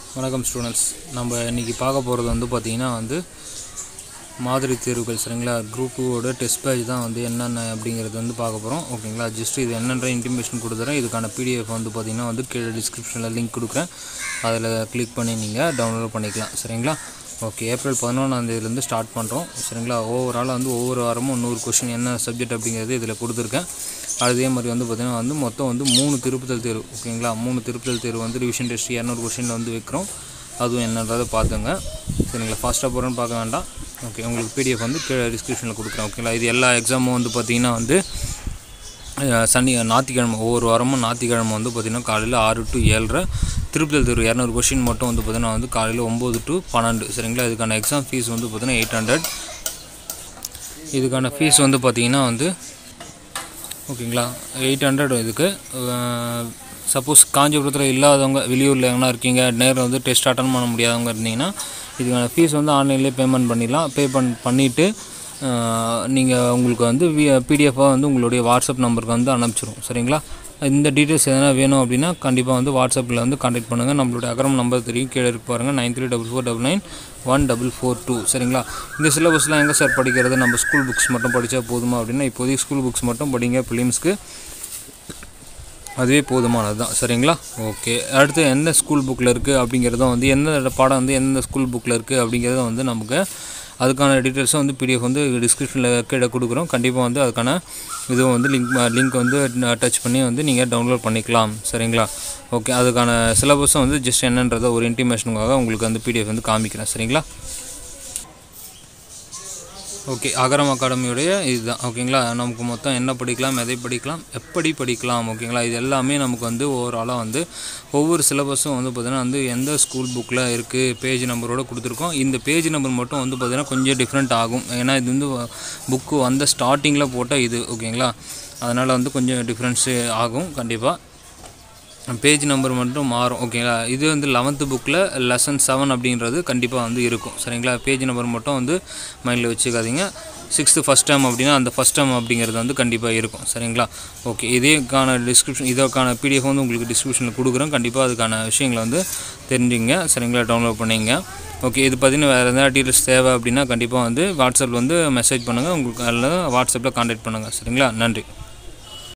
வணக்கம் ஸ்டூடெண்ட்ஸ் நம்ம இன்றைக்கி பார்க்க போகிறது வந்து பார்த்திங்கன்னா வந்து மாதிரி தேர்வுகள் சரிங்களா குரூப் டூவோட டெஸ்ட் பேஜ் தான் வந்து என்னென்ன அப்படிங்கிறது வந்து பார்க்க போகிறோம் ஓகேங்களா ஜஸ்ட் இது என்னென்ற இன்டிமேஷன் கொடுத்துறேன் இதுக்கான பிடிஎஃப் வந்து பார்த்திங்கன்னா வந்து கீழே டிஸ்கிரிப்ஷனில் லிங்க் கொடுக்குறேன் அதில் கிளிக் பண்ணி நீங்கள் டவுன்லோட் பண்ணிக்கலாம் சரிங்களா ஓகே ஏப்ரல் பதினொன்றாந்தேதியிலேருந்து ஸ்டார்ட் பண்ணுறோம் சரிங்களா ஓவரால் வந்து ஒவ்வொரு வாரமும் நூறு கொஷின் என்ன சப்ஜெக்ட் அப்படிங்கிறது இதில் கொடுத்துருக்கேன் அதே மாதிரி வந்து பார்த்திங்கன்னா வந்து மொத்தம் வந்து மூணு திருப்புதல் தேர்வு ஓகேங்களா மூணு திருப்புதல் தேர்வு வந்து ரிவிஷன் டெஸ்ட் இரநூறு கொஷினில் வந்து வைக்கிறோம் அதுவும் என்னன்றதை பார்த்துங்க சரிங்களா ஃபாஸ்ட்டாக போகிறேன்னு பார்க்க வேண்டாம் ஓகே உங்களுக்கு பிடிஎஃப் வந்து கீழே டிஸ்கிரிப்ஷனில் கொடுக்குறேன் ஓகேங்களா இது எல்லா எக்ஸாமும் வந்து பார்த்திங்கன்னா வந்து அஹ், சனி ஞாயிற்றுக்கிழமை ஒவ்வொரு வாரமும் ஞாயிற்றுக்கிழமை வந்து பார்த்திங்கன்னா காலையில் ஆறு டு ஏழரை திருப்பதி தேர்வு இரநூறு கொஷின் மட்டும் வந்து பார்த்திங்கன்னா வந்து காலையில் ஒம்பது டு பன்னெண்டு சரிங்களா இதுக்கான எக்ஸாம் ஃபீஸ் வந்து பார்த்திங்கன்னா எயிட் ஹண்ட்ரட் இதுக்கான ஃபீஸ் வந்து பார்த்திங்கன்னா வந்து ஓகேங்களா எயிட் ஹண்ட்ரட் இதுக்கு சப்போஸ் காஞ்சிபுரத்தில் இல்லாதவங்க வெளியூரில் எங்கன்னா இருக்கீங்க நேரில் வந்து டெஸ்ட் அட்டன் பண்ண முடியாதவங்க இருந்தீங்கன்னா இதுக்கான ஃபீஸ் வந்து ஆன்லைன்லேயே பேமெண்ட் பண்ணிடலாம் பே பண் பண்ணிவிட்டு நீங்கள் உங்களுக்கு வந்து வி பிடிஎஃபாக வந்து உங்களுடைய வாட்ஸ்அப் நம்பருக்கு வந்து அனுப்பிச்சிரும் சரிங்களா இந்த டீட்டெயில்ஸ் எதனா வேணும் அப்படின்னா கண்டிப்பாக வந்து வாட்ஸ்அப்பில் வந்து கான்டாக்ட் பண்ணுங்கள் நம்மளுடைய அகரம் நம்பர் தெரியும் கீழே இருக்கு பாருங்கள் nine three double four double nine one double four two சரிங்களா இந்த சிலபஸ்லாம் எங்கே சார் படிக்கிறது நம்ம ஸ்கூல் புக்ஸ் மட்டும் படித்தா போதுமா அப்படின்னா இப்போதைக்கு ஸ்கூல் புக்ஸ் மட்டும் படிங்க ஃபிலிம்ஸ்க்கு அதுவே போதுமானது தான் சரிங்களா ஓகே அடுத்து எந்த ஸ்கூல் புக்கில் இருக்குது அப்படிங்கிறத வந்து எந்த பாடம் வந்து எந்த ஸ்கூல் புக்கில் இருக்குது அப்படிங்கிறத வந்து நமக்கு அதுக்கான டீட்டெயில்ஸும் வந்து பிடிஎஃப் வந்து டிஸ்கிரிப்ஷனில் கீழே கொடுக்குறோம் கண்டிப்பாக வந்து அதுக்கான இதுவும் வந்து லிங்க் லிங்க் வந்து டச் பண்ணி வந்து நீங்கள் டவுன்லோட் பண்ணிக்கலாம் சரிங்களா ஓகே அதுக்கான சிலபஸும் வந்து ஜஸ்ட் என்னன்றதை ஒரு இன்டிமேஷனுக்காக உங்களுக்கு வந்து பிடிஎஃப் வந்து காமிக்கிறேன் சரிங்களா ஓகே அகரம் அகாடமியுடைய இதுதான் ஓகேங்களா நமக்கு மொத்தம் என்ன படிக்கலாம் எதை படிக்கலாம் எப்படி படிக்கலாம் ஓகேங்களா இது எல்லாமே நமக்கு வந்து ஓவராலாக வந்து ஒவ்வொரு சிலபஸும் வந்து பார்த்திங்கன்னா வந்து எந்த ஸ்கூல் புக்கில் இருக்குது பேஜ் நம்பரோட கொடுத்துருக்கோம் இந்த பேஜ் நம்பர் மட்டும் வந்து பார்த்திங்கன்னா கொஞ்சம் டிஃப்ரெண்ட் ஆகும் ஏன்னா இது வந்து புக்கு வந்த ஸ்டார்டிங்கில் போட்டால் இது ஓகேங்களா அதனால் வந்து கொஞ்சம் டிஃப்ரென்ஸு ஆகும் கண்டிப்பாக பேஜ் நம்பர் மட்டும் மாறும் ஓகேங்களா இது வந்து லெவன்த்து புக்கில் லெசன் செவன் அப்படின்றது கண்டிப்பாக வந்து இருக்கும் சரிங்களா பேஜ் நம்பர் மட்டும் வந்து மைண்டில் வச்சுக்காதீங்க சிக்ஸ்த்து ஃபஸ்ட் டைம் அப்படின்னா அந்த ஃபஸ்ட் டைம் அப்படிங்கிறது வந்து கண்டிப்பாக இருக்கும் சரிங்களா ஓகே இதேக்கான டிஸ்கிரிப்ஷன் இதற்கான பிடிஎஃப் வந்து உங்களுக்கு டிஸ்கிரிப்ஷனில் கொடுக்குறோம் கண்டிப்பாக அதுக்கான விஷயங்களை வந்து தெரிஞ்சுங்க சரிங்களா டவுன்லோட் பண்ணிங்க ஓகே இது பார்த்தீங்கன்னா வேறு எதாவது டீட்டெயில்ஸ் தேவை அப்படின்னா கண்டிப்பாக வந்து வாட்ஸ்அப்பில் வந்து மெசேஜ் பண்ணுங்கள் உங்களுக்கு அதில் வாட்ஸ்அப்பில் கான்டாக்ட் பண்ணுங்கள் சரிங்களா நன்றி